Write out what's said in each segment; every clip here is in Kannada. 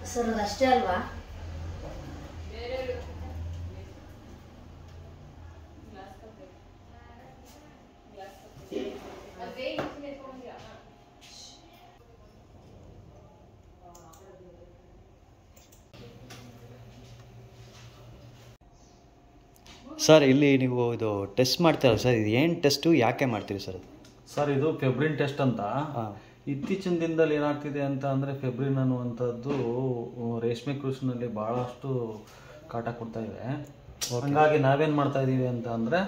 ಸರ್ ಅದಷ್ಟೇ ಅಲ್ವಾ ಸರ್ ಇಲ್ಲಿ ನೀವು ಇದು ಟೆಸ್ಟ್ ಮಾಡ್ತೀರಲ್ಲ ಸರ್ ಇದು ಏನು ಟೆಸ್ಟು ಯಾಕೆ ಮಾಡ್ತೀರಿ ಸರ್ ಅದು ಸರ್ ಇದು ಫೆಬ್ರಿನ್ ಟೆಸ್ಟ್ ಅಂತ ಹಾಂ ಇತ್ತೀಚಿನ ದಿನದಲ್ಲಿ ಏನಾಗ್ತಿದೆ ಅಂತ ಅಂದರೆ ಫೆಬ್ರಿನ್ ಅನ್ನುವಂಥದ್ದು ರೇಷ್ಮೆ ಕೃಷಿನಲ್ಲಿ ಭಾಳಷ್ಟು ಕಾಟ ಕೊಡ್ತಾ ಇದೆ ಹಂಗಾಗಿ ನಾವೇನು ಮಾಡ್ತಾ ಇದ್ದೀವಿ ಅಂತ ಅಂದರೆ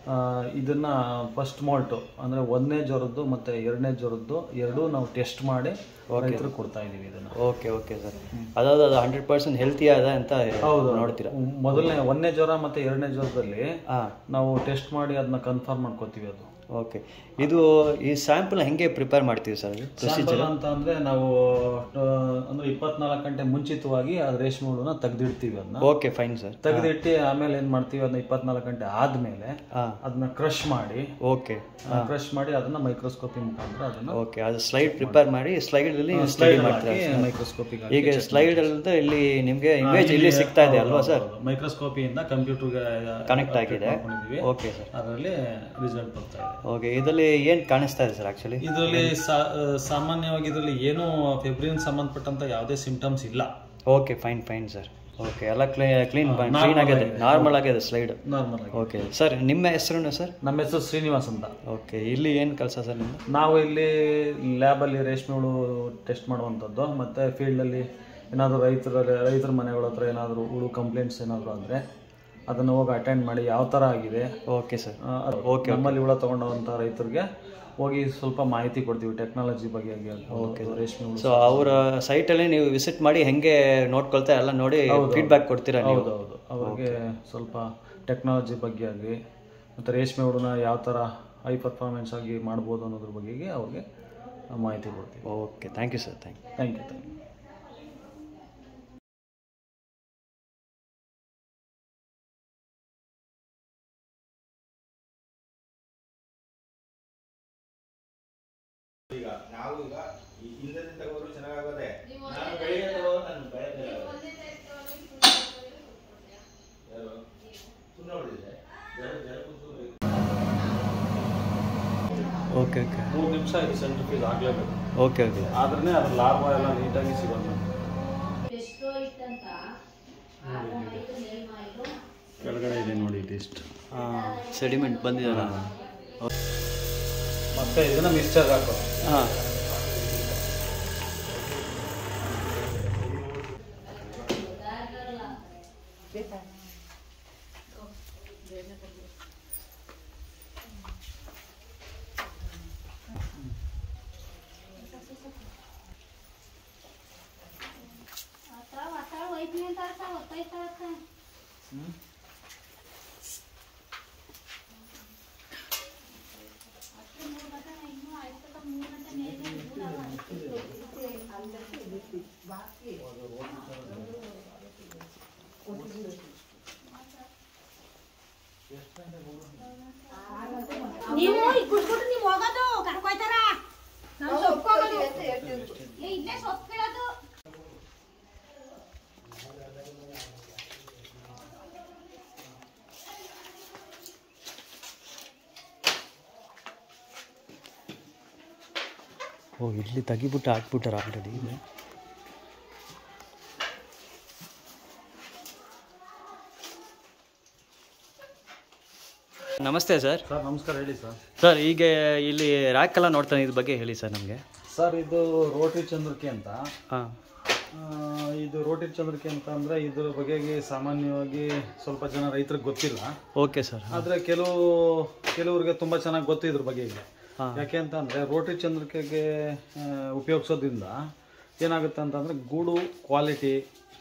ಇದನ್ನು ಫಸ್ಟ್ ಮಾಲ್ಟು ಅಂದರೆ ಒಂದನೇ ಜ್ವರದ್ದು ಮತ್ತು ಎರಡನೇ ಜ್ವರದ್ದು ಎರಡೂ ನಾವು ಟೆಸ್ಟ್ ಮಾಡಿ ರೈತರಿಗೆ ಕೊಡ್ತಾ ಇದ್ದೀವಿ ಇದನ್ನು ಓಕೆ ಓಕೆ ಸರ್ ಅದಾದ ಅದು ಹಂಡ್ರೆಡ್ ಪರ್ಸೆಂಟ್ ಹೆಲ್ತಿ ಅದ ಅಂತ ಹೌದು ನೋಡ್ತೀರಾ ಮೊದಲನೇ ಒಂದನೇ ಜ್ವರ ಮತ್ತು ಎರಡನೇ ಜ್ವರದಲ್ಲಿ ಹಾಂ ನಾವು ಟೆಸ್ಟ್ ಮಾಡಿ ಅದನ್ನ ಕನ್ಫರ್ಮ್ ಮಾಡ್ಕೋತೀವಿ ಅದು ಓಕೆ ಇದು ಈ ಸ್ಯಾಂಪಲ್ನ ಹೆಂಗೆ ಪ್ರಿಪೇರ್ ಮಾಡ್ತೀವಿ ಸರ್ ಸ್ಯಾಂಪಲ್ ಅಂತ ಅಂದ್ರೆ ನಾವು ಆ, ಅಂದ್ರೆ ಇಪ್ಪತ್ನಾಲ್ಕು ಗಂಟೆ ಮುಂಚಿತವಾಗಿ ಆ ರೇಷ್ಮೆ ಹುಳುನ ತೆಗೆದಿಡ್ತೀವಿ ಅದನ್ನ ಓಕೆ ಫೈನ್ ಸರ್ ತೆಗೆದಿಟ್ಟು ಆಮೇಲೆ ಏನ್ ಮಾಡ್ತೀವಿ ಅದನ್ನ ಇಪ್ಪತ್ನಾಲ್ಕು ಗಂಟೆ ಆದ್ಮೇಲೆ ಹಾಂ ಅದನ್ನ ಕ್ರಶ್ ಮಾಡಿ ಓಕೆ ಕ್ರಶ್ ಮಾಡಿ ಅದನ್ನ ಮೈಕ್ರೋಸ್ಕೋಪಿ ಮುಖಾಂತರ ಅದನ್ನ ಓಕೆ ಅದು ಸ್ಲೈಡ್ ಪ್ರಿಪೇರ್ ಮಾಡಿ ಸ್ಲೈಡಲ್ಲಿ ಸ್ಟಡಿ ಮಾಡ್ತೀರಾ ಮೈಕ್ರೋಸ್ಕೋಪಿ ಈಗ ಸ್ಲೈಡ್ ಅಂತ ಇಲ್ಲಿ ನಿಮಗೆ ಇಮೇಜ್ ಇಲ್ಲಿ ಸಿಗ್ತಾ ಇದೆ ಅಲ್ವಾ ಸರ್ ಮೈಕ್ರೋಸ್ಕೋಪಿಯಿಂದ ಕಂಪ್ಯೂಟರ್ಗೆ ಕನೆಕ್ಟ್ ಆಗಿದೆ ಮಾಡ್ಕೊಂಡಿದೀವಿ ಓಕೆ ಸರ್ ಅದರಲ್ಲಿ ರಿಸಲ್ಟ್ ಬರ್ತಾ ಇದೆ ಓಕೆ ಇದರಲ್ಲಿ ಏನು ಕಾಣಿಸ್ತಾ ಇದೆ ಸರ್ ಆ್ಯಕ್ಚುಲಿ ಇದರಲ್ಲಿ ಸಾಮಾನ್ಯವಾಗಿ ಇದರಲ್ಲಿ ಏನು ಫೆಬ್ರಿನ್ ಸಂಬಂಧಪಟ್ಟಂತ ಯಾವುದೇ ಸಿಂಪ್ಟಮ್ಸ್ ಇಲ್ಲ okay fine fine sir okay ಎಲ್ಲ ಕ್ಲೀ ಕ್ಲೀನ್ ಕ್ಲೀನ್ ಆಗಿದೆ ನಾರ್ಮಲ್ ಆಗಿದೆ ಸ್ಲೈಡ್ ನಾರ್ಮಲ್ ಆಗಿ ಓಕೆ ಸರ್ ನಿಮ್ಮ ಹೆಸರು ಸರ್ ನಮ್ಮ ಹೆಸರು ಶ್ರೀನಿವಾಸ್ ಅಂತ ಓಕೆ ಇಲ್ಲಿ ಏನು ಕೆಲಸ ಸರ್ ನಿಮ್ಮದು ನಾವು ಇಲ್ಲಿ ಲ್ಯಾಬಲ್ಲಿ ರೇಷ್ಮೆ ಹುಳು ಟೆಸ್ಟ್ ಮಾಡುವಂಥದ್ದು ಮತ್ತು ಫೀಲ್ಡಲ್ಲಿ ಏನಾದರೂ ರೈತರ ರೈತರ ಮನೆಗಳ ಹತ್ರ ಏನಾದರೂ ಹುಳು ಕಂಪ್ಲೇಂಟ್ಸ್ ಏನಾದರೂ ಆದರೆ ಅದನ್ನು ಹೋಗಿ ಅಟೆಂಡ್ ಮಾಡಿ ಯಾವ ಥರ ಆಗಿದೆ ಓಕೆ ಸರ್ ಆ, ಅದು ನಮ್ಮಲ್ಲಿ ಹುಳ ತೊಗೊಂಡಂಥ ರೈತರಿಗೆ ಹೋಗಿ ಸ್ವಲ್ಪ ಮಾಹಿತಿ ಕೊಡ್ತೀವಿ ಟೆಕ್ನಾಲಜಿ ಬಗ್ಗೆ ಓಕೆ ರೇಷ್ಮೆ ಹುಳು ಸೊ ಅವರ ಸೈಟಲ್ಲಿ ನೀವು ವಿಸಿಟ್ ಮಾಡಿ ಹೆಂಗೆ ನೋಡ್ಕೊಳ್ತಾ ಎಲ್ಲ ನೋಡಿ ಫೀಡ್ಬ್ಯಾಕ್ ಕೊಡ್ತೀರಾ ನೀವು ಹೌದೌದು ಅವ್ರಿಗೆ ಸ್ವಲ್ಪ ಟೆಕ್ನಾಲಜಿ ಬಗ್ಗೆ ಆಗಲಿ ಮತ್ತು ರೇಷ್ಮೆ ಹುಳುನ ಯಾವ ಥರ ಹೈ ಪರ್ಫಾರ್ಮೆನ್ಸ್ ಆಗಿ ಮಾಡ್ಬೋದು ಅನ್ನೋದ್ರ ಬಗೆಗೆ ಅವ್ರಿಗೆ ಮಾಹಿತಿ ಕೊಡ್ತೀವಿ okay thank you sir thank you thank you thank you ಈಗ ನಾವು ಈಗ ಈ ಹಿಂದದಿಂದ ತಗೋರು ಚೆನ್ನಾಗಾಗೋದೆ ನಾನು ಬೆಳಿಗ್ಗೆ ತಗೋ ನಾನು ಬೆಳಗ್ಗೆ ಯಾರು ಸುಮ್ಮನೆ ಹೊಡಿದೆ ಜನ ಜನ ಕೂತ್ಕೊಂಡು ಓಕೆ ಓಕೆ ಮೂರು ನಿಮಿಷ ಇದು ಸೆಂಟ್ರಿಫ್ಯೂಸ್ ಆಗಲೇಬೇಕು ಓಕೆ ಓಕೆ ಆದ್ರೆ ಅದ್ರ ಲಾರ್ವಾ ಎಲ್ಲ ನೀಟಾಗಿ ಸಿಗೋದು ಎಷ್ಟೋ ಇತ್ತಂತ ಕೆಳಗಡೆ ಇದೆ ನೋಡಿ ಟೇಸ್ಟ್ ಹಾಂ ಸೆಡಿಮೆಂಟ್ ಬಂದಿದಲ್ಲ ಮತ್ತೆ ಇದನ್ನ ಮಿಕ್ಸ್ಚರ್ ಹಾಕೋದು ಹಾಂ ನೀವು ಈಗ ಕುಟ್ಬಿಟ್ಟು ನೀವು ಹೋಗೋದು ಕರ್ಕೊಯ್ತಾರ ನಾವು ಸೊಪ್ಪು ಹೋಗೋದು ಏ, ಇಲ್ಲೇ ಸೊಪ್ಪು ಕೀಳೋದು ಓ ಇಲ್ಲಿ ತೆಗಿಬಿಟ್ಟು ಹಾಕ್ಬಿಟ್ಟಾರ ಆಲ್ರೆಡಿ ನಮಸ್ತೆ ಸರ್ ಸರ್ ನಮಸ್ಕಾರ ಹೇಳಿ ಸರ್ ಸರ್ ಈಗ ಇಲ್ಲಿ ರ್ಯಾಕ್ ಎಲ್ಲ ನೋಡ್ತಾನೆ ಇದ್ರ ಬಗ್ಗೆ ಹೇಳಿ ಸರ್ ನಮಗೆ ಸರ್ ಇದು ರೋಟರಿ ಚಂದ್ರಿಕೆ ಅಂತ ಹಾಂ ಆ, ಇದು ರೋಟರಿ ಚಂದ್ರಿಕೆ ಅಂತ ಅಂದ್ರೆ ಇದ್ರ ಬಗೆಗೆ ಸಾಮಾನ್ಯವಾಗಿ ಸ್ವಲ್ಪ ಜನ ರೈತರಿಗೆ ಗೊತ್ತಿಲ್ಲ ಓಕೆ ಸರ್ ಆದ್ರೆ ಕೆಲವು ಕೆಲವ್ರಿಗೆ ತುಂಬಾ ಚೆನ್ನಾಗಿ ಗೊತ್ತು ಇದ್ರ ಬಗೆಗೆ ಹಾ. ಯಾಕೆ ಅಂತ ಅಂದ್ರೆ ರೋಟರಿ ಚಂದ್ರಿಕೆಗೆ ಆ, ಉಪಯೋಗಿಸೋದ್ರಿಂದ ಏನಾಗುತ್ತೆ ಅಂತಂದ್ರೆ ಗೂಡು ಕ್ವಾಲಿಟಿ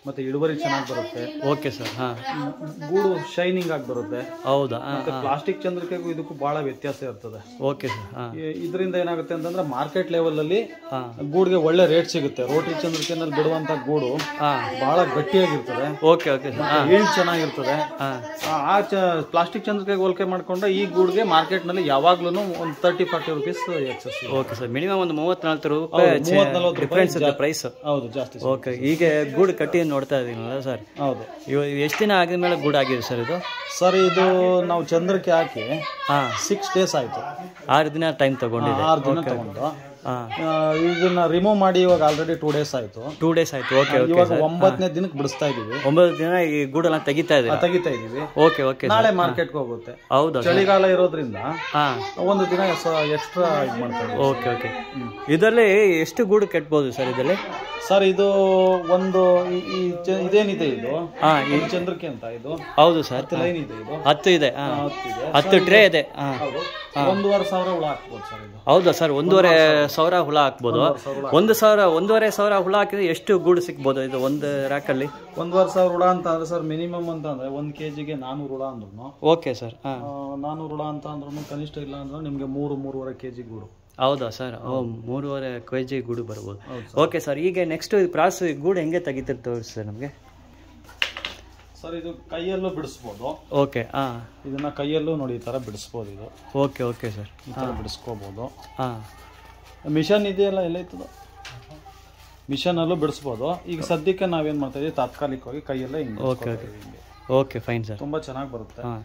ಮತ್ತೆ ಇಳುವರಿ ಚೆನ್ನಾಗಿ ಬರುತ್ತೆ ಓಕೆ ಸರ್ ಹಾಂ ಗೂಡು ಶೈನಿಂಗ್ ಆಗಿ ಬರುತ್ತೆ ಹೌದಾ ಹಾಂ ಮತ್ತೆ ಪ್ಲಾಸ್ಟಿಕ್ ಚಂದ್ರಿಕೆಗೂ ಇದಕ್ಕೂ ಬಹಳ ವ್ಯತ್ಯಾಸ ಇರ್ತದೆ ಓಕೆ ಸರ್ ಹಾಂ ಇದರಿಂದ ಏನಾಗುತ್ತೆ ಅಂತಂದ್ರೆ ಮಾರ್ಕೆಟ್ ಲೆವೆಲ್ ಅಲ್ಲಿ ಹಾಂ ಗೂಡ್ಗೆ ಒಳ್ಳೆ ರೇಟ್ ಸಿಗುತ್ತೆ ರೋಟಿ ಚಂದ್ರಿಕೆನಲ್ಲಿ ಬಿಡುವಂತ ಗೂಡು ಹಾಂ ಬಹಳ ಗಟ್ಟಿಯಾಗಿರ್ತದೆ ಓಕೆ ಓಕೆ ಸರ್ ಹಾಂ ಈಲ್ಡ್ ಚೆನ್ನಾಗಿರ್ತದೆ ಹಾಂ ಆ- ಆ ಚ ಪ್ಲಾಸ್ಟಿಕ್ ಚಂದ್ರಿಕೆಗೆ ಹೋಲಿಕೆ ಮಾಡ್ಕೊಂಡ್ರೆ ಈ ಗೂಡ್ಗೆ ಮಾರ್ಕೆಟ್ ನಲ್ಲಿ ಯಾವಾಗ್ಲೂ ಒಂದು thirty forty rupees excess okay sir minimum ಒಂದು ಮೂವತ್ತ್ನಾಲ್ಕು ರೂಪಾಯಿ ಮೂವತ್ತ್ ನಲ್ವತ್ತು ಡಿಫ್ರೆನ್ಸ್ ಇದೆ ರೂಪಾಯಿ ಪ್ರೈಸ್ ಹೌದು ಜಾಸ್ತಿ ಓಕೆ ಈಗ ಗೂಡು ಕಟ್ಟಿ ನೋಡ್ತಾ ಇದ್ದೀನಲ್ಲ ಸರ್ ಹೌದು ಇವ ಎಷ್ಟು ದಿನ ಆಗಿದ ಮೇಲೆ ಗೂಡು ಆಗಿದೆ ಸರ್ ಇದು ಸರ್ ಇದು ನಾವು ಚಂದ್ರಕ್ಕೆ ಹಾಕಿ ಹಾಂ ಸಿಕ್ಸ್ ಡೇಸ್ ಆಯ್ತು ಆರು ದಿನ ಟೈಮ್ ತಗೊಂಡಿದೆ ಆರು ದಿನ ತಗೊಂಡು ಹಾಂ ಆ, ಇದನ್ನ ರಿಮೂವ್ ಮಾಡಿ ಇವಾಗ ಆಲ್ರೆಡಿ ಟೂ ಡೇಸ್ ಆಯ್ತು ಟೂ ಡೇಸ್ ಆಯ್ತು ಓಕೆ ಓಕೆ ಇವಾಗ ಒಂಬತ್ತನೇ ದಿನಕ್ಕೆ ಬಿಡಿಸ್ತಾ ಇದೀವಿ ಒಂಬತ್ತು ದಿನ ಈ ಗೂಡೆಲ್ಲ ತೆಗಿತಾ ಇದೆ ತೆಗಿತಾ ಇದೀವಿ ಓಕೆ ಓಕೆ ನಾಳೆ ಮಾರ್ಕೆಟ್ಗೆ ಹೋಗುತ್ತೆ ಹೌದಾ ಸರ್ ಚಳಿಗಾಲ ಇರೋದ್ರಿಂದ ಹಾಂ ಒಂದು ದಿನ ಎಕ್ಸ್ಟ್ರಾ ಇದು ಮಾಡ್ತಾ ಇದೀವಿ ಓಕೆ ಓಕೆ ಇದರಲ್ಲಿ ಎಷ್ಟು ಗೂಡು ಕೆಟ್ಬೋದು ಸರ್ ಇದರಲ್ಲಿ ಸರ್ ಇದು ಒಂದು ಈ- ಈ ಚ- ಇದೇನಿದೆ ಇದು ಹಾಂ ಈ ಚಂದ್ರಕ್ಕೆ ಅಂತ ಇದು ಹೌದು ಸರ್ ಲೈನ್ ಇದೆ ಇದು ಹತ್ತು ಇದೆ ಹಾಂ ಹತ್ತಿದೆ ಹತ್ತು ಟ್ರೇ ಇದೆ ಹಾಂ ಹೌದು ಒಂದೂವರೆ ಸಾವಿರ ಹುಳ ಹಾಕ್ಬೋದು ಸರ್ ಇದು ಹೌದಾ ಸರ್ ಒಂದೂವರೆ ಸಾವಿರ ಹುಳ ಹಾಕ್ಬೋದು ಒಂದು ಸಾವಿರ ಒಂದೂವರೆ ಸಾವಿರ ಹುಳ ಹಾಕಿದ್ರೆ ಎಷ್ಟು ಗೂಡು ಸಿಗ್ಬೋದು ಇದು ಒಂದು ರ್ಯಾಕಲ್ಲಿ ಒಂದೂವರೆ ಸಾವಿರ ಹುಳ ಅಂತ ಅಂದ್ರೆ ಸರ್ ಮಿನಿಮಮ್ ಅಂತ ಅಂದ್ರೆ ಒಂದು ಕೆ ಜಿಗೆ ನಾನೂರು ಹುಳ ಅಂದ್ರೂ ಓಕೆ ಸರ್ ಹಾಂ ನಾನೂರು ಹುಳ ಅಂತ ಅಂದ್ರೂ ಕನಿಷ್ಠ ಇಲ್ಲ ಅಂದ್ರೆ ನಿಮಗೆ ಮೂರು ಮೂರುವರೆ ಕೆ ಜಿ ಗೂಡು ಹೌದಾ ಸರ್ ಓ ಮೂರುವರೆ ಕೆ ಜಿ ಗೂಡು ಬರ್ಬೋದು ಓಕೆ ಸರ್ ಈಗ ನೆಕ್ಸ್ಟ್ ಪ್ರಾಸ್ ಗೂಡು ಹೆಂಗೆ ತೆಗಿತಾರೆ ತೋರಿಸಿ ಸರ್ ನಮಗೆ ಸರ್ ಇದು ಕೈಯಲ್ಲೂ ಬಿಡಿಸ್ಬೋದು ಓಕೆ ಹಾಂ ಇದನ್ನ ಕೈಯಲ್ಲೂ ನೋಡಿ ಈ ಥರ ಬಿಡಿಸ್ಬೋದು ಇದು ಓಕೆ ಓಕೆ ಸರ್ ಈ ಥರ ಬಿಡಿಸ್ಕೋಬೋದು ಹಾಂ ಮಿಷನ್ ಇದೆಯಲ್ಲ ಎಲ್ಲೈತದ ಮಿಷನಲ್ಲೂ ಬಿಡಿಸ್ಬೋದು ಈಗ ಸದ್ಯಕ್ಕೆ ನಾವೇನು ಮಾಡ್ತಾ ಇದೀವಿ ತಾತ್ಕಾಲಿಕವಾಗಿ ಕೈಯಲ್ಲೇ ಹಿಂಗೆ okay okay okay fine sir ತುಂಬ ಚೆನ್ನಾಗಿ ಬರುತ್ತೆ ಹಾಂ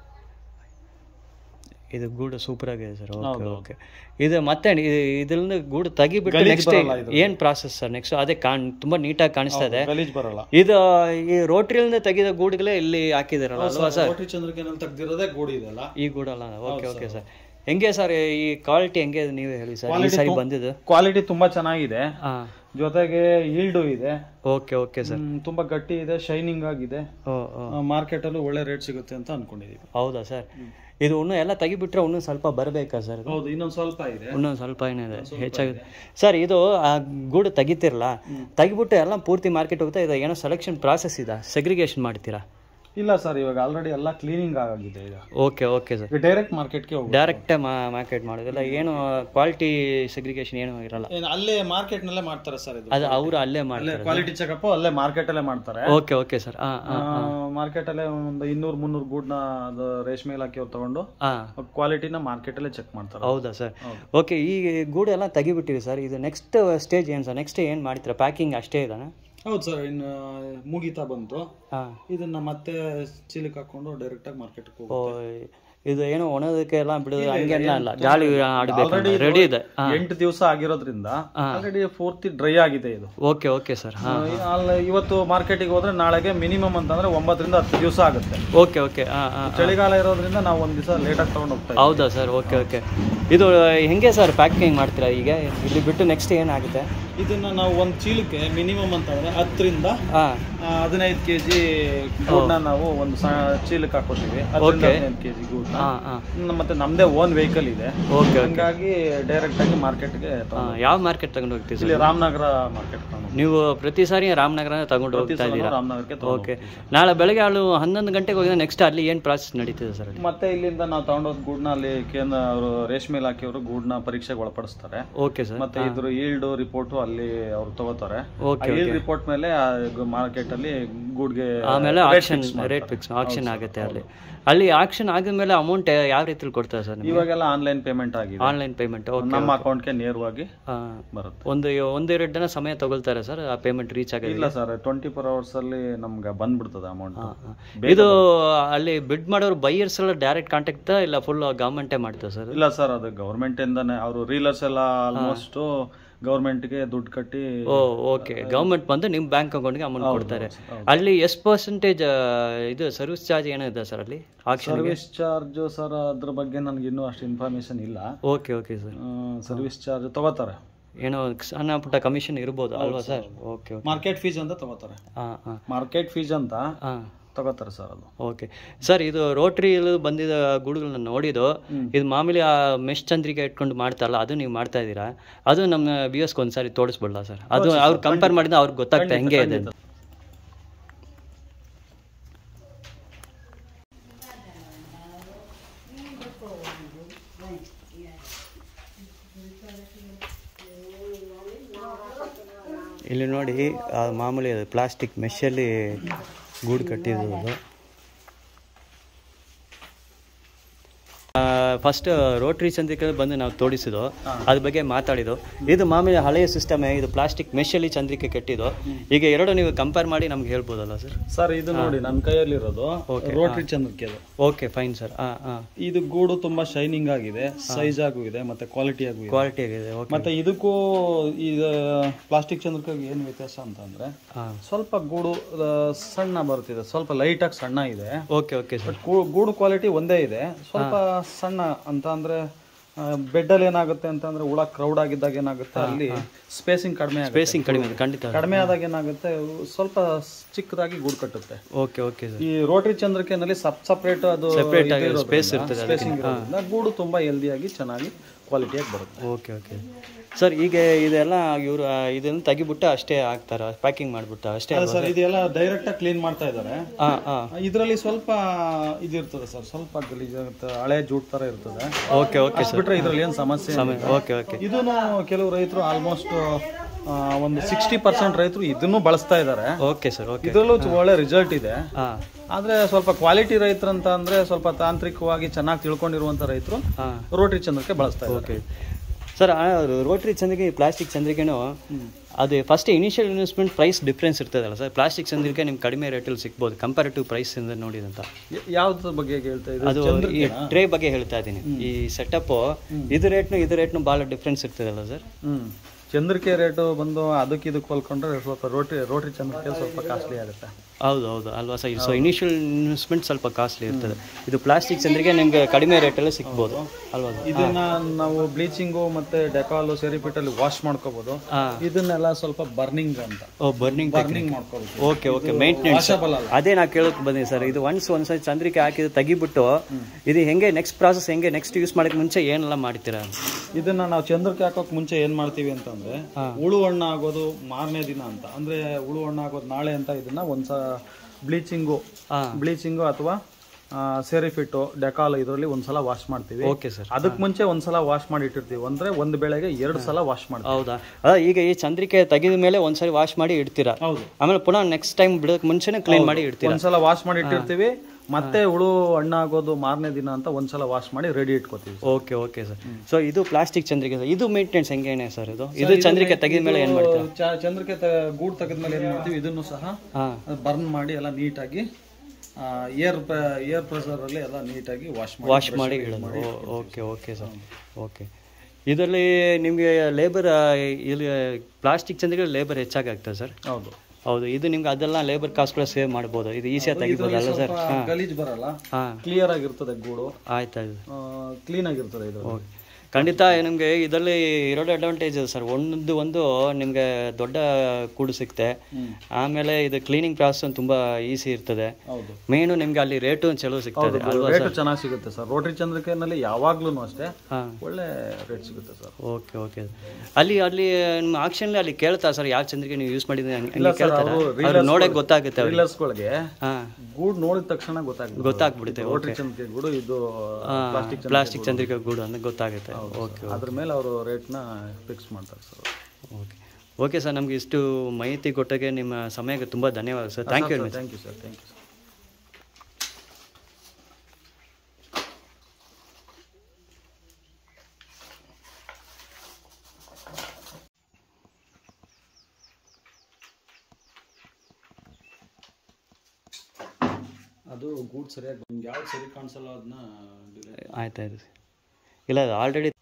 ಇದು ಗೂಡು ಸೂಪರ್ ಆಗಿದೆ ಸರ್ ಓಕೆ ಹೌದು. ಓಕೆ ಇದು ಮತ್ತೆ ಇದರಿಂದ ಗೂಡು ತೆಗಿಬಿಟ್ಟು ಗಲೀಜ್ ನೆಕ್ಸ್ಟ್ ಬರಲ್ಲ ಇದು. ಏನು ಪ್ರಾಸೆಸ್ ಸರ್ ನೆಕ್ಸ್ಟ್ ಅದೇ ಕಾಣ್ ತುಂಬ ನೀಟಾಗಿ ಕಾಣಿಸ್ತಾ ಇದೆ ಗಲೀಜ್ ಬರಲ್ಲ ಇದು ಈ ರೋಟ್ರಿಯಿಂದ ತೆಗೆದ ಗೂಡುಗಳೇ ಇಲ್ಲಿ ಹಾಕಿದಿರಲ್ಲ ಅಲ್ವಾ ಸರ್ ಕೋಟಿ ಚಂದ್ರಿಕೆನಲ್ಲಿ ತೆಗ್ದಿರೋದೇ ಗೂಡಿ ಇದೆಲ್ಲ ಈ ಗೂಡಲ್ಲ ಓಕೆ ಓಕೆ ಸರ್ ಹೆಂಗೆ ಸರ್ ಈ ಕ್ವಾಲಿಟಿ ಹೆಂಗೆ ನೀವೇ ಹೇಳಿ ಸರ್ ಈ Quality ಸಾರಿ ತು- ಬಂದಿದ್ದು ಕ್ವಾಲಿಟಿ ತುಂಬಾ ಚೆನ್ನಾಗಿದೆ ಹಾಂ ಜೊತೆಗೆ ಈಲ್ಡು ಇದೆ ಓಕೆ ಓಕೆ ಸರ್ ಹ್ಮ್, ತುಂಬಾ ಗಟ್ಟಿ ಇದೆ ಶೈನಿಂಗ್ ಆಗಿದೆ ಓ ಓ ಮಾರ್ಕೆಟ್ ಅಲ್ಲೂ ಒಳ್ಳೆ ರೇಟ್ ಸಿಗುತ್ತೆ ಅಂತ ಅನ್ಕೊಂಡಿದೀವಿ ಹೌದಾ ಸರ್ ಇದು ಇನ್ನೂ ಎಲ್ಲ ತೆಗಿಬಿಟ್ರೆ ಇನ್ನೂ ಸ್ವಲ್ಪ ಬರಬೇಕಾ ಸರ್ ಹೌದು ಇನ್ನೊಂದು ಸ್ವಲ್ಪ ಇದೆ ಇನ್ನೊಂದು ಸ್ವಲ್ಪ ಏನಿದೆ ಹೆಚ್ಚಾಗಿದೆ ಸರ್ ಇದು ಆ ಗೂಡು ತೆಗಿತಿರಲ್ಲ ತೆಗಿಬಿಟ್ಟು ಎಲ್ಲ ಪೂರ್ತಿ ಮಾರ್ಕೆಟ್ ಹೋಗುತ್ತೆ ಇದು ಏನೋ ಸೆಲೆಕ್ಷನ್ ಪ್ರಾಸೆಸ್ ಇದೆ ಸೆಗ್ರಿಗೇಷನ್ ಮಾಡ್ತೀರಾ ಇಲ್ಲ ಸರ್ ಇವಾಗ ಆಲ್ರೆಡಿ ಎಲ್ಲ ಕ್ಲೀನಿಂಗ್ ಆಗಿದೆ ಈಗ ಓಕೆ ಓಕೆ ಸರ್ ಈಗ ಡೈರೆಕ್ಟ್ ಮಾರ್ಕೆಟ್ಗೆ ಹೋಗಿ ಡೈರೆಕ್ಟೇ ಮಾರ್ಕೆಟ್ ಮಾಡೋದಿಲ್ಲ ಏನು ಕ್ವಾಲಿಟಿ ಸೆಗ್ರಿಗೇಷನ್ ಏನೂ ಇರಲ್ಲ ಅಲ್ಲೇ ಮಾರ್ಕೆಟ್ ನಲ್ಲೇ ಮಾಡ್ತಾರೆ ಸರ್ ಇದು ಅದು ಅವರು ಅಲ್ಲೇ ಅಲ್ಲೇ ಮಾಡ್ತಾರೆ ಕ್ವಾಲಿಟಿ ಚೆಕಪ್ ಅಲ್ಲೇ ಮಾರ್ಕೆಟ್ ಅಲ್ಲೇ ಮಾಡ್ತಾರೆ ಓಕೆ ಓಕೆ ಸರ್ ಹಾಂ ಹಾಂ ಮಾರ್ಕೆಟ್ ಅಲ್ಲೇ ಒಂದು ಇನ್ನೂರು ಮುನ್ನೂರು ಗೂಡ್ನ ಅದು ರೇಷ್ಮೆ ಇಲಾಖೆಯವ್ರು ತಗೊಂಡು ಹಾಂ ಕ್ವಾಲಿಟಿನ ಮಾರ್ಕೆಟ್ ಅಲ್ಲೇ ಚೆಕ್ ಮಾಡ್ತಾರೆ ಹೌದಾ ಸರ್ ಓಕೆ ಈ ಗೂಡು ಎಲ್ಲ ತೆಗಿಬಿಟ್ಟಿರಿ ಸರ್ ಇದು ನೆಕ್ಸ್ಟ್ ಸ್ಟೇಜ್ ಏನು ಸರ್ ನೆಕ್ಸ್ಟ್ ಏನು ಮಾಡ್ತೀರಾ ಪ್ಯಾಕಿಂಗ್ ಅಷ್ಟೇ ಇದಾನ ಹೌದು ಸರ್ ಇನ್ನು ಮುಗಿತಾ ಬಂತು ಹಾಂ ಇದನ್ನ ಮತ್ತೆ ಚೀಲಕ್ಕೆ ಹಾಕೊಂಡು ಡೈರೆಕ್ಟ್ ಆಗಿ ಮಾರ್ಕೆಟ್ಗೆ ಓ ಹೋಗಿ ಇದು ಏನು ಒಣದಕ್ಕೆ ಎಲ್ಲ ಬಿಡೋದು ಹಂಗೆಲ್ಲ ಅಲ್ಲ ಗಾಳಿ ಆಡಬೇಕು ಆಲ್ರೆಡಿ ರೆಡಿ ಇದೆ ಹಾಂ ಎಂಟು ದಿವಸ ಆಗಿರೋದ್ರಿಂದ ಆಲ್ರೆಡಿ ಪೂರ್ತಿ ಡ್ರೈ ಆಗಿದೆ ಇದು ಓಕೆ ಓಕೆ ಸರ್ ಹಾಂ ಅಲ್ಲಿ ಇವತ್ತು ಮಾರ್ಕೆಟಿಗೆ ಹೋದ್ರೆ ನಾಳೆಗೆ ಮಿನಿಮಮ್ ಅಂತಂದ್ರೆ ಒಂಬತ್ತರಿಂದ ಹತ್ತು ದಿವಸ ಆಗುತ್ತೆ ಓಕೆ ಓಕೆ ಹಾಂ ಹಾಂ ಚಳಿಗಾಲ ಇರೋದ್ರಿಂದ ನಾವು ಒಂದು ದಿವಸ ಲೇಟಾಗಿ ತಗೊಂಡು ಹೋಗ್ತಾ ಇದ್ದೀವಿ ಹೌದಾ ಸರ್ ಓಕೆ ಓಕೆ ಇದು ಹೆಂಗೆ ಸರ್ ಪ್ಯಾಕಿಂಗ್ ಮಾಡ್ತೀರಾ ಈಗ ಇಲ್ಲಿ ಬಿಟ್ಟು ನೆಕ್ಸ್ಟ್ ಏನಾಗುತ್ತೆ ಇದನ್ನ ನಾವು ಒಂದು ಚೀಲಕ್ಕೆ ಮಿನಿಮಮ್ ಅಂತಂದ್ರೆ ಹತ್ತರಿಂದ ಹಾಂ ಆ, ಹದಿನೈದು ಕೆ ಜಿ ಗೂಡ್ನ ನಾವು ಒಂದು ಸಣ್ಣ ಚೀಲಕ್ಕೆ ಹಾಕೋತೀವಿ ಹತ್ತರಿಂದ Okay. ಹದಿನೈದು ಕೆ ಜಿ ಗೂಡ್ನ ಹಾಂ ಹಾಂ ಇನ್ನು ಮತ್ತೆ ನಮ್ದೇ ಓನ್ ವೆಹಿಕಲ್ ಇದೆ ಓಕೆ ಓಕೆ ಹಂಗಾಗಿ ಡೈರೆಕ್ಟ್ ಆಗಿ ಮಾರ್ಕೆಟ್ಗೆ ಹಾಂ ಯಾವ ಮಾರ್ಕೆಟ್ ತಗೊಂಡು ಹೋಗ್ತೀವಿ ಇಲ್ಲಿ ಸರ್ ರಾಮನಗರ ಮಾರ್ಕೆಟ್ ನೀವು ಪ್ರತಿ ಸಾರಿ ರಾಮನಗರ ತಗೊಂಡು ಹೋಗ್ತಾ ಇದ್ದೀರಾ ರಾಮನಗರಕ್ಕೆ ತಗೊಂಡು ಓಕೆ ನಾಳೆ ಬೆಳಗ್ಗೆ ಅಲ್ಲಿ ಹನ್ನೊಂದು ಗಂಟೆಗೆ ಹೋಗಿದ್ರೆ ನೆಕ್ಸ್ಟ್ ಅಲ್ಲಿ ಏನು ಪ್ರಾಸೆಸ್ ನಡೀತಿದೆ ಸರ್ ಅಲ್ಲಿ ಮತ್ತೆ ಇಲ್ಲಿಂದ ನಾವು ತಗೊಂಡೋದ್ ಗೂಡ್ನ ಅಲ್ಲಿ ಕೇಂದ್ರ ಅವರು ರೇಷ್ಮೆ ಇಲಾಖೆಯವರು ಗೂಡ್ನ ಪರೀಕ್ಷೆಗೆ ಒಳಪಡಿಸ್ತಾರೆ ಓಕೆ ಸರ್ ಮತ್ತೆ ಇದ್ರ ಈಲ್ಡ್ ರಿಪೋರ್ಟ್ ಅಲ್ಲಿ ಅವ್ರು ತಗೋತಾರೆ ಓಕೆ ಈಲ್ಡ್ ರಿಪೋರ್ಟ್ ಮೇಲೆ ಮಾರ್ಕೆಟ್ ಅಲ್ಲಿ ಗೂಡ್ಗೆ ಆಮೇಲೆ ಆಕ್ಷನ್ ರೇಟ್ ಫಿಕ್ಸ್ ಆಕ್ಷನ್ ಆಗುತ್ತೆ ಅಲ್ಲಿ ಅಲ್ಲಿ ಆಕ್ಷನ್ ಆಗಿದ್ಮೇಲೆ ಅಮೌಂಟ್ ಯಾವ ರೀತಿಲಿ ಕೊಡ್ತಾರೆ ಸರ್ ನಿಮಗೆ ಇವಾಗೆಲ್ಲ ಆನ್ಲೈನ್ ಪೇಮೆಂಟ್ ಆಗಿದೆ ಆನ್ಲೈನ್ ಪೇಮೆಂಟ್ ಓಕೆ ನಮ್ಮ ಅಕೌಂಟ್ಗೆ ನೇರವಾಗಿ ಬರುತ್ತೆ ಒಂದು ಒಂದೆರಡು ದಿನ ಸಮಯ ತಗೊಳ್ತಾರೆ ಸರ್ ಆ ಪೇಮೆಂಟ್ ರೀಚ್ ಆಗೋದು ಇಲ್ಲ ಸರ್ ಟ್ವೆಂಟಿ ಫೋರ್ ಅವರ್ಸ್ ಅಲ್ಲಿ ನಮ್ಗೆ ಬಂದ್ಬಿಡ್ತದೆ ಅಮೌಂಟ್ ಇದು ಅಲ್ಲಿ ಬಿಡ್ ಮಾಡೋರು ಬೈಯರ್ಸ್ ಎಲ್ಲ ಡೈರೆಕ್ಟ್ ಕಾಂಟ್ಯಾಕ್ಟ್ ಇಲ್ಲ ಫುಲ್ ಗೌರ್ಮೆಂಟೇ ಮಾಡ್ತಾರೆ ಸರ್ ಇಲ್ಲ ಸರ್ ಅದು ಗೌರ್ಮೆಂಟ್ ಇಂದಾನೆ ಅವರು ರೀಲರ್ಸ್ ಎಲ್ಲ ಆಲ್ಮೋಸ್ಟ್ ಗೌರ್ಮೆಂಟ್ಗೆ ದುಡ್ಡು ಕಟ್ಟಿ ಓ ಓಕೆ ಗೌರ್ಮೆಂಟ್ ಬಂದು ನಿಮ್ಮ ಬ್ಯಾಂಕ್ ಅಕೌಂಟ್ಗೆ ಅಮೌಂಟ್ ಕೊಡ್ತಾರೆ ಅಲ್ಲಿ ಎಷ್ಟು ಪರ್ಸೆಂಟೇಜ್ ಇದು ಸರ್ವಿಸ್ ಚಾರ್ಜ್ ಏನಿದೆ ಸರ್ ಅಲ್ಲಿ ಆಕ್ಷನ್ ಸರ್ವಿಸ್ ಚಾರ್ಜ್ ಸರ್ ಅದ್ರ ಬಗ್ಗೆ ನನಗೆ ಇನ್ನೂ ಅಷ್ಟು ಇನ್ಫಾರ್ಮೇಶನ್ ಇಲ್ಲ okay okay sir service charge ತಗೋತಾರೆ ಏನೋ ಸಣ್ಣ ಪುಟ್ಟ ಕಮಿಷನ್ ಇರ್ಬೋದು ಅಲ್ವಾ sir okay okay market fees ಅಂತ ತಗೋತಾರೆ ಹಾಂ ಹಾಂ ಮಾರ್ಕೆಟ್ ಫೀಸ್ ಅಂತ ಹಾಂ ತಗೋತಾರೆ ಸರ್ ಅದು ಓಕೆ ಸರ್ ಇದು ರೋಟ್ರಿ ಬಂದಿದ್ದ ಗೂಡುಗಳನ್ನ ನೋಡಿದ್ದು ಇದು ಮಾಮೂಲಿ ಆ ಮೆಶ್ ಚಂದ್ರಿಕೆ ಇಟ್ಕೊಂಡು ಮಾಡ್ತಾರಲ್ಲ ಅದು ನೀವು ಮಾಡ್ತಾ ಇದ್ದೀರಾ ಅದು ನಮ್ಮ ವ್ಯೂಸ್ಗೆ ಒಂದ್ಸಾರಿ ತೋರಿಸ್ಬಿಡಲ್ಲ ಸರ್ ಅದು ಅವ್ರು ಕಂಪೇರ್ ಮಾಡಿದ್ರೆ ಅವ್ರಿಗೆ ಗೊತ್ತಾಗ್ತಾ ಹೆಂಗೆ ಇದೆ ಅಂತ. ಇಲ್ಲಿ ನೋಡಿ ಆ ಮಾಮೂಲಿ ಅದು ಪ್ಲಾಸ್ಟಿಕ್ ಮೆಷಲ್ಲಿ ಗೂಡು ಕಟ್ಟಿದ್ದು ಫಸ್ಟ್ ರೋಟ್ರಿ ಚಂದ್ರಿಕೆ ಬಂದು ನಾವು ತೋಡಿಸಿದ್ದು ಅದ್ರ ಬಗ್ಗೆ ಮಾತಾಡಿದ್ದು ಇದು ಮಾಮೂಲಿ ಹಳೆಯ ಸಿಸ್ಟಮೇ ಇದು ಪ್ಲಾಸ್ಟಿಕ್ ಮೆಷಲ್ಲಿ ಚಂದ್ರಿಕೆ ಕಟ್ಟಿದ್ದು ಈಗ ಎರಡು ನೀವು ಕಂಪೇರ್ ಮಾಡಿ ನಮ್ಗೆ ಹೇಳ್ಬೋದಲ್ಲ ಸರ್ ಸರ್ ಇದು ನೋಡಿ ನನ್ನ ಕೈಯಲ್ಲಿರೋದು ರೋಟ್ರಿ ಚಂದ್ರಕ್ಕೆ ಅದು ಓಕೆ ಫೈನ್ ಸರ್ ಹಾಂ ಹಾಂ ಇದು ಗೂಡು ತುಂಬಾ ಶೈನಿಂಗ್ ಆಗಿದೆ ಸೈಜ್ ಆಗೂ ಇದೆ ಮತ್ತೆ ಕ್ವಾಲಿಟಿ ಆಗೂ ಇದೆ ಕ್ವಾಲಿಟಿ ಆಗಿದೆ ಓಕೆ ಮತ್ತೆ ಇದಕ್ಕೂ ಇದು ಪ್ಲಾಸ್ಟಿಕ್ ಚಂದ್ರಕ್ಕೆ ಏನು ವ್ಯತ್ಯಾಸ ಅಂತಂದ್ರೆ ಹಾಂ ಸ್ವಲ್ಪ ಗೂಡು ಆ, ಸಣ್ಣ ಬರ್ತಿದೆ ಸ್ವಲ್ಪ ಲೈಟ್ ಆಗಿ ಸಣ್ಣ ಇದೆ ಓಕೆ ಓಕೆ ಸರ್ ಗೂ- ಗೂಡು ಕ್ವಾಲಿಟಿ ಒಂದೇ ಇದೆ ಸ್ವಲ್ಪ ಸಣ್ಣ ಅಂತ ಅಂದ್ರೆ ಬೆಡ್ ಅಲ್ಲಿ ಏನಾಗುತ್ತೆ ಅಂತಂದ್ರೆ ಹುಳ ಕ್ರೌಡ್ ಆಗಿದ್ದಾಗ ಏನಾಗುತ್ತೆ ಅಲ್ಲಿ ಸ್ಪೇಸಿಂಗ್ ಕಡಿಮೆ ಆಗುತ್ತೆ ಸ್ಪೇಸಿಂಗ್ ಕಡಿಮೆ ಇದೆ ಖಂಡಿತ ಕಡಿಮೆ ಆದಾಗ ಏನಾಗುತ್ತೆ ಸ್ವಲ್ಪ ಚಿಕ್ಕದಾಗಿ ಗೂಡು ಕಟ್ಟುತ್ತೆ ಓಕೆ ಓಕೆ ಸರ್ ಈ ರೋಟರಿ ಚಂದ್ರಕೆನಲ್ಲಿ ಸಪ್ ಸಪ್ರೇಟ್ ಅದು Separate ಆಗಿ ಇದು ಇರೋದ್ರಿಂದ, space ಇರ್ತದೆ spacing ಇರೋದ್ರಿಂದ ಗೂಡು ತುಂಬಾ ಹೆಲ್ದಿಯಾಗಿ ಚೆನ್ನಾಗಿ ಕ್ವಾಲಿಟಿಯಾಗಿ ಬರುತ್ತೆ ಓಕೆ ಓಕೆ ಸರ್ ಈಗ ಇದೆಲ್ಲ ಇವರು ಇದನ್ನು ತೆಗಿಬಿಟ್ಟು ಅಷ್ಟೇ ಹಾಕ್ತಾರ ಪ್ಯಾಕಿಂಗ್ ಮಾಡಿಬಿಟ್ಟು ಅಷ್ಟೇ ಅಲ್ಲ ಸರ್ ಇದೆಲ್ಲ ಡೈರೆಕ್ಟ್ ಆಗಿ ಕ್ಲೀನ್ ಮಾಡ್ತಾ ಇದ್ದಾರೆ ಹಾಂ ಹಾಂ ಇದರಲ್ಲಿ ಸ್ವಲ್ಪ ಇದಿರ್ತದೆ ಸರ್ ಸ್ವಲ್ಪ ಗಲೀಜಾಗುತ್ತೆ ಹಳೆ ಜೂಟ್ ತರ ಇರ್ತದೆ ಓಕೆ ಓಕೆ ಸರ್ ಬಿಟ್ರೆ ಇದ್ರಲ್ಲಿ ಏನು ಸಮಸ್ಯೆ ಏನಿಲ್ಲ. ಓಕೆ ಓಕೆ ಇದನ್ನು ಕೆಲವು ರೈತರು ಆಲ್ಮೋಸ್ಟ್ ಒಂದು ಸಿಕ್ಸ್ಟಿ ಪರ್ಸೆಂಟ್ ರೈತರು ಇದನ್ನು ಬಳಸ್ತಾ ಇದ್ದಾರೆ ಓಕೆ ಸರ್ ಓಕೆ ಇದರಲ್ಲೂ ಚ- ಒಳ್ಳೆ ರಿಸಲ್ಟ್ ಇದೆ ಹಾಂ ಆದ್ರೆ ಸ್ವಲ್ಪ ಕ್ವಾಲಿಟಿ ರೈತರು ಅಂತ ಅಂದ್ರೆ ಸ್ವಲ್ಪ ತಾಂತ್ರಿಕವಾಗಿ ಚೆನ್ನಾಗಿ ತಿಳ್ಕೊಂಡಿರುವಂತ ರೈತರು ಹಾಂ ರೋಟರಿ ಚಂದ್ರಕ್ಕೆ ಬಳಸ್ತಾ ಇದ್ದಾರೆ ಓಕೆ ಸರ್ ರೋಟ್ರಿ ಚಂದ್ರಿಕೆ ಪ್ಲಾಸ್ಟಿಕ್ ಚಂದ್ರಿಕೆನೂ ಅದು first initial investment price difference ಇರ್ತದಲ್ಲ ಸರ್ ಪ್ಲಾಸ್ಟಿಕ್ ಚಂದ್ರಿಕೆ ನಿಮ್ಗೆ ಕಡಿಮೆ ರೇಟಲ್ಲಿ ಸಿಗ್ಬೋದು ಕಂಪ್ಯಾರಿಟಿವ್ ಪ್ರೈಸ್ ಇಂದ ನೋಡಿದಂತ ಯ- ಯಾವ್ದ್ರ ಬಗ್ಗೆ ಹೇಳ್ತಾ ಇದ್ದಾರೆ ಅದು ಈ ಟ್ರೇ ಬಗ್ಗೆ ಹೇಳ್ತಾ ಇದ್ದೀನಿ ಈ ಸೆಟಪ್ ಇದು ರೇಟ್ನು ಇದು ರೇಟ್ನು ಭಾಳ ಡಿಫ್ರೆನ್ಸ್ ಇರ್ತದಲ್ಲ ಸರ್ ಹ್ಮ್ ಚಂದ್ರಿಕೆ ರೇಟು ಬಂದು ಅದಕ್ಕೆ ಇದಕ್ಕೆ ಹೋಲ್ಕೊಂಡ್ರೆ ಸ್ವಲ್ಪ ರೋಟರಿ ರೋಟರಿ ಚಂದ್ರಿಕೆ ಸ್ವಲ್ಪ ಕಾಸ್ಟ್ಲಿ ಆಗುತ್ತೆ ಹೌದು ಹೌದು ಅಲ್ವಾ ಸರ್ ಸೊ ಇನಿಷಿಯಲ್ ಇನ್ವೆಸ್ಟ್ಮೆಂಟ್ ಸ್ವಲ್ಪ ಕಾಸ್ಟ್ಲಿ ಇರ್ತದೆ ಇದು ಪ್ಲಾಸ್ಟಿಕ್ ಚಂದ್ರಿಗೆ ನಿಮ್ಗೆ ಕಡಿಮೆ ರೇಟಲ್ಲಿ ಸಿಗ್ಬೋದು ಅಲ್ವಾ ಸರ್ ಇದನ್ನ ನಾವು ಬ್ಲೀಚಿಂಗು ಮತ್ತೆ ಡೆಕಾಲು ಸೆರಿಪಿಟಲ್ಲಿ ವಾಶ್ ಮಾಡ್ಕೋಬಹುದು ಹಾಂ ಇದನ್ನೆಲ್ಲ ಸ್ವಲ್ಪ ಬರ್ನಿಂಗ್ ಅಂತ ಓ ಬರ್ನಿಂಗ್ ಬರ್ನಿಂಗ್ ಮಾಡ್ಕೋಬೇಕು ಓಕೆ ಓಕೆ ಮೇಂಟೆನೆನ್ಸ್ ವಾಷಬಲ್ ಅಲ್ಲ ಅದೇ ನಾ ಕೇಳಕ್ ಬಂದಿನಿ ಸರ್ ಇದು ಒನ್ಸ್ ಒಂದ್ಸರಿ ಚಂದ್ರಿಕೆ ಹಾಕಿದ್ದು ತೆಗಿಬಿಟ್ಟು ಇದು ಹೆಂಗೆ ನೆಕ್ಸ್ಟ್ ಪ್ರಾಸೆಸ್ ಹೆಂಗೆ ನೆಕ್ಸ್ಟ್ ಯೂಸ್ ಮಾಡಕ್ಕೆ ಮುಂಚೆ ಏನೆಲ್ಲ ಮಾಡ್ತೀರಾ ಇದನ್ನ ನಾವು ಚಂದ್ರಕ್ಕೆ ಹಾಕೋಕ್ ಮುಂಚೆ ಏನ್ ಮಾಡ್ತೀವಿ ಅಂತಂದ್ರೆ ಹುಳು ಹಣ್ಣು ಆಗೋದು ಮಾರನೇ ದಿನ ಅಂತ ಅಂದ್ರೆ ಹುಳು ಹಣ್ಣು ಆಗೋದು ನಾಳೆ ಅಂತ ಇದನ್ನ ಒಂದ್ಸ ಬ್ಲೀಚಿಂಗು ಹಾಂ ಬ್ಲೀಚಿಂಗು ಅಥವಾ ಸೆರಿಫಿಟ್ಟು ಡೆಕಾಲ್ ಇದರಲ್ಲಿ ಒಂದ್ಸಲ ವಾಶ್ ಮಾಡ್ತೀವಿ ಓಕೆ ಸರ್ ಅದಕ್ ಮುಂಚೆ ಒಂದ್ಸಲ ವಾಶ್ ಮಾಡಿ ಇಟ್ಟಿರ್ತೀವಿ ಅಂದ್ರೆ ಒಂದ್ ಬೆಳೆಗೆ ಎರಡು ಸಲ ವಾಶ್ ಮಾಡ್ತೀವಿ ಹೌದಾ ಅದ ಈಗ ಈ ಚಂದ್ರಿಕೆ ತೆಗೆದ ಮೇಲೆ ಒಂದ್ಸರಿ ವಾಶ್ ಮಾಡಿ ಇಡ್ತೀರಾ ಹೌದು ಆಮೇಲೆ ಪುನಃ ನೆಕ್ಸ್ಟ್ ಟೈಮ್ ಬಿಡೋಕೆ ಮುಂಚೆನೇ ಕ್ಲೀನ್ ಮಾಡಿ ಇಡ್ತೀರಾ ಒಂದ್ಸಲ ವಾಶ್ ಮಾಡಿ ಇಟ್ಟಿರ್ತೀವಿ ಮತ್ತೆ ಹುಳು ಹಣ್ಣಾಗೋದು ಮಾರನೇ ದಿನ ಅಂತ ಒಂದ್ಸಲ ವಾಶ್ ಮಾಡಿ ರೆಡಿ ಇಟ್ಕೋತೀವಿ ಓಕೆ ಓಕೆ ಸರ್ ಸೊ ಇದು ಪ್ಲಾಸ್ಟಿಕ್ ಚಂದ್ರಿಕೆ sir. ಇದು ಮೇಂಟೆನೆನ್ಸ್ ಹೆಂಗೇನೆ ಸರ್ ಇದು ಇದು ಚಂದ್ರಿಕೆ ತೆಗೆದ ಮೇಲೆ ಏನು ಮಾಡ್ತೀರಾ ಚ- ಚಂದ್ರಕ್ಕೆ ತ- ಗೂಡ್ ತೆಗೆದ್ಮೇಲೆ ಏನ್ ಮಾಡ್ತೀವಿ ಇದನ್ನು ಸಹ ಹಾಂ ಬರ್ನ್ ಮಾಡಿ ಎಲ್ಲ ನೀಟಾಗಿ ಏರ್ ಏರ್ ಪ್ರೆಷರ್ ಅಲ್ಲಿ ಎಲ್ಲ ನೀಟಾಗಿ ವಾಶ್ ಮಾಡಿ ವಾಶ್ ಮಾಡಿ ಇಡೋದು ಓಕೆ ಓಕೆ ಸರ್ ಓಕೆ ಇದರಲ್ಲಿ ನಿಮಗೆ ಲೇಬರ್ ಇಲ್ಲಿ ಪ್ಲಾಸ್ಟಿಕ್ ಚಂದ್ರಿಕೆ ಲೇಬರ್ ಹೆಚ್ಚಾಗಿ ಆಗ್ತದೆ ಸರ್ ಹೌದು ಹೌದು ಇದು ನಿಮ್ಗೆ ಅದೆಲ್ಲ ಲೇಬರ್ ಕಾಸ್ಟ್ ಕೂಡ ಸೇವ್ ಮಾಡ್ಬೋದು ಇದು ಈಸಿಯಾಗಿ ತೆಗಿಬೋದಲ್ಲ ಸರ್ ಸ್ವಲ್ಪ ಗಲೀಜ್ ಬರಲ್ಲ ಹಾಂ ಕ್ಲಿಯರ್ ಆಗಿರ್ತದೆ ಗೂಡು ಆಯ್ತು ಆಯ್ತು ಕ್ಲೀನ್ ಆಗಿರ್ತದೆ ಇದು ಓಕೆ ಖಂಡಿತ ನಿಮಗೆ ಇದರಲ್ಲಿ ಇರೋದು ಅಡ್ವಾಂಟೇಜ್ ಇದೆ ಸರ್ ಒಂದು ಒಂದು ನಿಮಗೆ ದೊಡ್ಡ ಕೂಡು ಸಿಗುತ್ತೆ ಆಮೇಲೆ ಇದು ಕ್ಲೀನಿಂಗ್ ಪ್ರಾಸೆಸ್ ತುಂಬ ಈಸಿ ಇರ್ತದೆ ಹೌದು ಮೇನು ನಿಮ್ಗೆ ಅಲ್ಲಿ ರೇಟು ಚಲೋ ಸಿಗ್ತದೆ ಅಲ್ವಾ ರೇಟ್ ಚೆನ್ನಾಗಿ ಸಿಗುತ್ತೆ ಸರ್ ರೋಟರಿ ಚಂದ್ರಿಕೆನಲ್ಲಿ ಯಾವಾಗ್ಲೂ ಅಷ್ಟೇ ಹಾಂ ಒಳ್ಳೆ ರೇಟ್ ಸಿಗುತ್ತೆ ಸರ್ ಓಕೆ ಓಕೆ ಅಲ್ಲಿ ಅಲ್ಲಿ ನಿಮ್ಮ ಆಕ್ಷನ್ಲಿ ಅಲ್ಲಿ ಕೇಳ್ತಾ ಸರ್ ಯಾವ ಚಂದ್ರಿಗೆ ನೀವು ಯೂಸ್ ಮಾಡಿದ್ರೆ ಹಂಗೆ ಕೇಳ್ತಾರ ಅವ್ರು ನೋಡಕ್ ಗೊತ್ತಾಗುತ್ತೆ ಅವ್ರಿಗೆ ರೀಲರ್ಸ್ಗಳಿಗೆ ಹಾಂ ಗೂಡ್ ನೋಡಿದ ತಕ್ಷಣ ಗೊತ್ತಾಗುತ್ತೆ ಗೊತ್ತಾಗ್ಬಿಡುತ್ತೆ ರೋಟರಿ ಚಂದ್ರಿಕೆ ಗೂಡು ಇದು ಪ್ಲಾಸ್ಟಿಕ್ ಪ್ಲಾಸ್ಟಿಕ್ ಚಂದ್ರಿಕೆ ಗೂಡು ಅಂತ ಗೊತ್ತಾಗುತ್ತೆ ಓಕೆ ಅದ್ರ ಮೇಲೆ ಅವರು ರೇಟ್ನ ಫಿಕ್ಸ್ ಮಾಡ್ತಾರೆ ಸರ್ ಓಕೆ ಓಕೆ ಸರ್ ನಮಗೆ ಇಷ್ಟು ಮಾಹಿತಿ ಕೊಟ್ಟಾಗೆ ನಿಮ್ಮ ಸಮಯಕ್ಕೆ ತುಂಬ ಧನ್ಯವಾದ sir thank you very much thank you sir thank you sir ಅದು ಗೂಡ್ ಸರಿಯಾಗಿ ನಿಮ್ಗೆ ಯಾವ್ದು ಸರಿ ಕಾಣಿಸಲ್ಲ ಅದನ್ನ ಆಯ್ತು ಆಯ್ತು ಇಲ್ಲ ಆಲ್ರೆಡಿ